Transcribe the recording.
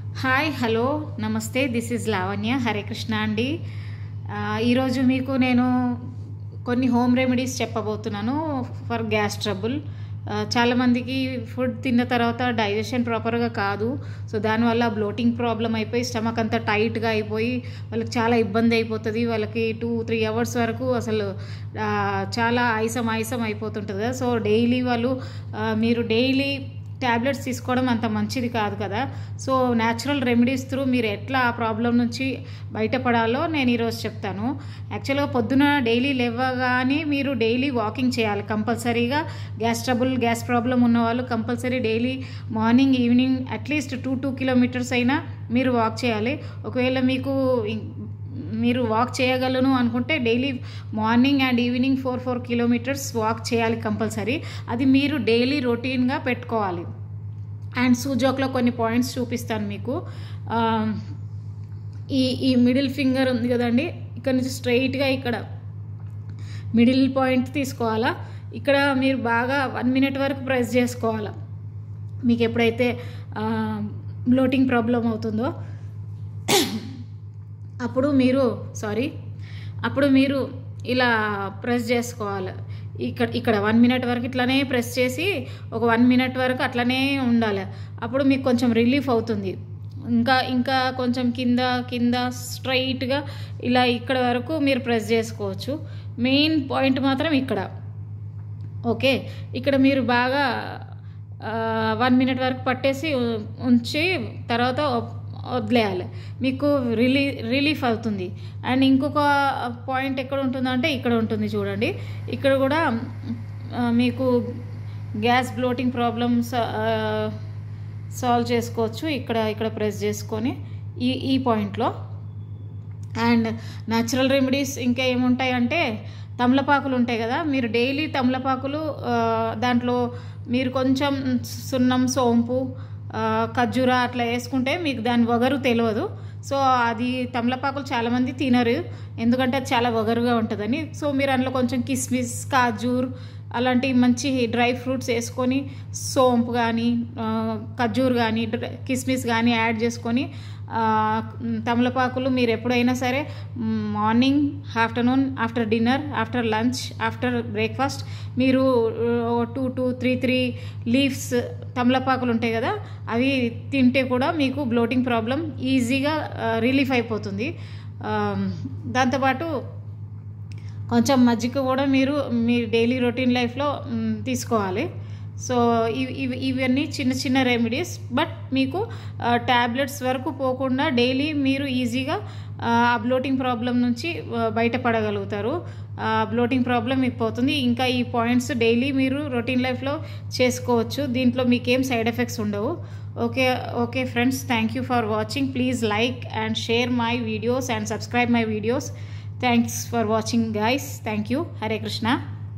hi hello నమస్తే this is Lavanya Hare Krishna అండి ఆ, ఈరోజు మీకు నేను కొన్ని హోమ్ రెమెడీస్ చెప్పబోతున్నాను ఫర్ గ్యాస్ ట్రబుల్ ఆ, చాలామందికి ఫుడ్ తిన్న తర్వాత డైజెషన్ ప్రాపర్గా కాదు సో దానివల్ల బ్లోటింగ్ ప్రాబ్లం అయిపోయి స్టమక్ అంతా టైట్గా అయిపోయి వాళ్ళకి చాలా ఇబ్బంది అయిపోతుంది వాళ్ళకి టూ త్రీ అవర్స్ వరకు అసలు ఆ, చాలా ఆయాసం ఆయాసం అయిపోతుంటుంది కదా సో డైలీ వాళ్ళు ఆ, మీరు డైలీ ట్యాబ్లెట్స్ తీసుకోవడం అంత మంచిది కాదు కదా సో న్యాచురల్ రెమెడీస్ త్రూ మీరు ఎట్లా ఆ ప్రాబ్లం నుంచి బయటపడాలో నేను ఈరోజు చెప్తాను యాక్చువల్గా పొద్దున డైలీ లేవగానే మీరు డైలీ వాకింగ్ చేయాలి కంపల్సరీగా గ్యాస్ ట్రబుల్ గ్యాస్ ప్రాబ్లం ఉన్న వాళ్ళు compulsory daily morning evening at least two two kilometres అయినా మీరు వాక్ చేయాలి ఒకవేళ మీకు ఇం- మీరు వాక్ చేయగలను అనుకుంటే daily morning and evening four four kilometres walk చేయాలి కంపల్సరీ అది మీరు డైలీ రొటీన్గా పెట్టుకోవాలి అండ్ సూజోక్లో కొన్ని పాయింట్స్ చూపిస్తాను మీకు ఆ, ఈ ఈ మిడిల్ ఫింగర్ ఉంది కదండి ఇక్కడ నుంచి స్ట్రైట్గా ఇక్కడ మిడిల్ పాయింట్ తీసుకోవాలా ఇక్కడ మీరు బాగా వన్ మినిట్ వరకు ప్రెస్ చేసుకోవాలా మీకు ఎప్పుడైతే బ్లోటింగ్ ప్రాబ్లం అవుతుందో అప్పుడు మీరు సారీ అప్పుడు మీరు ఇలా ప్రెస్ చేసుకోవాలి ఇక్కడ ఇక్కడ వన్ మినిట్ వరకు ఇట్లానే ప్రెస్ చేసి ఒక వన్ మినిట్ వరకు అట్లనే ఉండాలి అప్పుడు మీకు కొంచెం రిలీఫ్ అవుతుంది ఇంకా ఇంకా కొంచెం కింద కింద స్ట్రైట్గా ఇలా ఇక్కడ వరకు మీరు ప్రెస్ చేసుకోవచ్చు మెయిన్ పాయింట్ మాత్రం ఇక్కడ ఓకే ఇక్కడ మీరు బాగా వన్ మినిట్ వరకు పట్టేసి ఉ- ఉంచి తర్వాత వ- వదిలేయాలి మీకు రిలీ రిలీఫ్ అవుతుంది అండ్ ఇంకొక పాయింట్ ఎక్కడ ఉంటుందంటే ఇక్కడ ఉంటుంది చూడండి ఇక్కడ కూడా ఆ, మీకు గ్యాస్ బ్లోటింగ్ ప్రాబ్లమ్స్ సాల్వ్ చేసుకోవచ్చు ఇక్కడ ఇక్కడ ప్రెస్ చేసుకొని ఈ ఈ పాయింట్లో అండ్ న్యాచురల్ రెమెడీస్ ఇంకా ఏముంటాయి అంటే తమలపాకులు ఉంటాయి కదా మీరు డైలీ తమలపాకులు ఆ, దాంట్లో మీరు కొంచెం సున్నం సోంపు ఆ, ఖర్జూర అట్లా వేసుకుంటే మీకు దాని వగరు తెలియదు సో అది తమలపాకులు చాలామంది తినరు ఎందుకంటే అది చాలా వగరుగా ఉంటుందని సో మీరు అందులో కొంచెం కిస్మిస్ కాజూర్ అలాంటి మంచి డ్రై ఫ్రూట్స్ వేసుకొని సోంపు కానీ ఖర్జూర్ కానీ డ్ర- కిస్మిస్ కానీ యాడ్ చేసుకొని ఆ, తమలపాకులు మీరు ఎప్పుడైనా సరే morning afternoon after dinner after lunch after breakfast మీరు two two three three leaves తమలపాకులు ఉంటాయి కదా అవి తింటే కూడా మీకు బ్లోటింగ్ ప్రాబ్లం ఈజీగా రిలీఫ్ అయిపోతుంది ఆ, దాంతోపాటు కొంచెం మజ్జిగ కూడా మీరు మీ డైలీ రొటీన్ లైఫ్లో మ్, తీసుకోవాలి సో ఇవి ఇవి ఇవన్నీ చిన్న చిన్న రెమెడీస్ బట్ మీకు ట్యాబ్లెట్స్ వరకు పోకుండా డైలీ మీరు ఈజీగా ఆ బ్లోటింగ్ ప్రాబ్లం నుంచి ఆ, బయటపడగలుగుతారు ఆ బ్లోటింగ్ ప్రాబ్లం మీకు పోతుంది ఇంకా ఈ పాయింట్స్ డైలీ మీరు రొటీన్ లైఫ్లో చేసుకోవచ్చు దీంట్లో మీకేం సైడ్ ఎఫెక్ట్స్ ఉండవు okay okay friends thank you for watching please like and share my videos and subscribe my videos thanks for watching guys thank you Hare Krishna